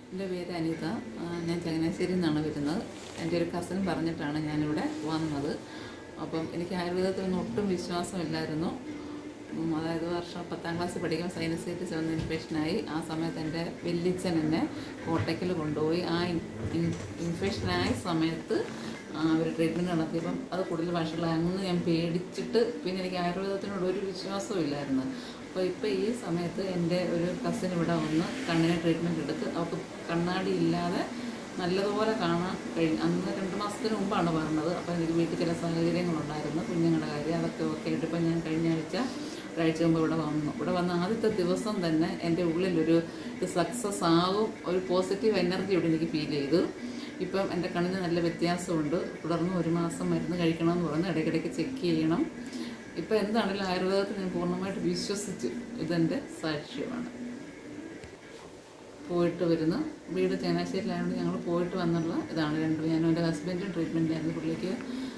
എൻ്റെ പേര് അനിത ആ, ഞാൻ ചങ്ങനാശ്ശേരിയിൽ നിന്നാണ് വരുന്നത് എൻ്റെ ഒരു കസിൻ പറഞ്ഞിട്ടാണ് ഞാനിവിടെ വന്നത് അപ്പം എനിക്ക് ആയുർവേദത്തിലൊന്നും ഒട്ടും വിശ്വാസമില്ലായിരുന്നു ഉം, അതായത് വർഷം പത്താം ക്ലാസ് പഠിക്കുമ്പോൾ സൈനസൈറ്റിസ് വന്ന ഇൻഫെക്ഷനായി ആ സമയത്ത് എൻ്റെ വെല്ലിച്ചൻ എന്നെ കോട്ടയ്ക്കൽ കൊണ്ടുപോയി ആ ഇൻ- ഇൻ- ഇൻഫെക്ഷനായ സമയത്ത് അവർ ട്രീറ്റ്മെൻറ്റ് നടത്തിയപ്പം അത് കൂടുതൽ വഷളായി അന്ന് ഞാൻ പേടിച്ചിട്ട് പിന്നെ എനിക്ക് ആയുർവേദത്തിനോട് ഒരു വിശ്വാസവും ഇല്ലായിരുന്നു അപ്പോൾ ഇപ്പോൾ ഈ സമയത്ത് എൻ്റെ ഒരു കസിൻ ഇവിടെ വന്ന് കണ്ണിന് ട്രീറ്റ്മെൻറ്റ് എടുത്ത് അവൾക്ക് കണ്ണാടി ഇല്ലാതെ നല്ലതുപോലെ കാണാൻ കഴിഞ്ഞു അന്ന് രണ്ട് മാസത്തിന് മുമ്പാണ് പറഞ്ഞത് അപ്പോൾ എനിക്ക് വീട്ടിൽ ചില സാഹചര്യങ്ങളുണ്ടായിരുന്നു കുഞ്ഞുങ്ങളുടെ കാര്യം അതൊക്കെ ഓക്കെ ആയിട്ട് ഇപ്പം ഞാൻ കഴിഞ്ഞ ആഴ്ച ഒരാഴ്ച മുമ്പ് ഇവിടെ വന്നു ഇവിടെ വന്ന ആദ്യത്തെ ദിവസം തന്നെ എൻ്റെ ഉള്ളിലൊരു ഇത് സക്സസ് ആകും ഒരു പോസിറ്റീവ് എനർജി ഇവിടെ എനിക്ക് ഫീൽ ചെയ്തു ഇപ്പം എൻ്റെ കണ്ണിന് നല്ല വ്യത്യാസമുണ്ട് തുടർന്ന് ഒരു മാസം മരുന്ന് കഴിക്കണമെന്ന് പറഞ്ഞു ഇടയ്ക്കിടയ്ക്ക് ചെക്ക് ചെയ്യണം ഇപ്പം എന്താണെങ്കിലും ആയുർവേദത്തിൽ ഞാൻ പൂർണ്ണമായിട്ട് വിശ്വസിച്ചു ഇതെൻ്റെ സാക്ഷ്യമാണ് പോയിട്ട് വരുന്ന വീട് ചങ്ങനാശ്ശേരിയിലായതുകൊണ്ട് ഞങ്ങൾ പോയിട്ട് വന്നുള്ള ഇതാണ് രണ്ടും ഞാനും എൻ്റെ ഹസ്ബൻഡും ട്രീറ്റ്മെൻറ്റായിരുന്നു പുള്ളിക്ക്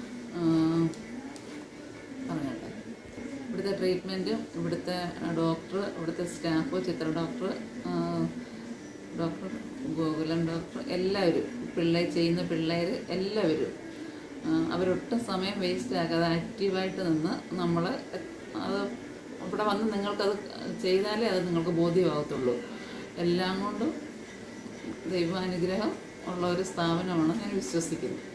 പറഞ്ഞോട്ടെ ഇവിടുത്തെ ട്രീറ്റ്മെൻറ്റും ഇവിടുത്തെ ഡോക്ടർ ഇവിടുത്തെ staff Chitra doctor doctor Gokulam doctor എല്ലാവരും പിള്ളേർ ചെയ്യുന്ന പിള്ളേർ എല്ലാവരും ആ, അവരൊട്ടും സമയം വേസ്റ്റ് ആക്കാതെ ആക്റ്റീവായിട്ട് നിന്ന് നമ്മൾ അത് ഇവിടെ വന്ന് നിങ്ങൾക്കത് ചെയ്താലേ അത് നിങ്ങൾക്ക് ബോധ്യമാകത്തുള്ളൂ എല്ലാം കൊണ്ടും ദൈവാനുഗ്രഹം ഉള്ള ഒരു സ്ഥാപനമാണ് ഞാൻ വിശ്വസിക്കുന്നു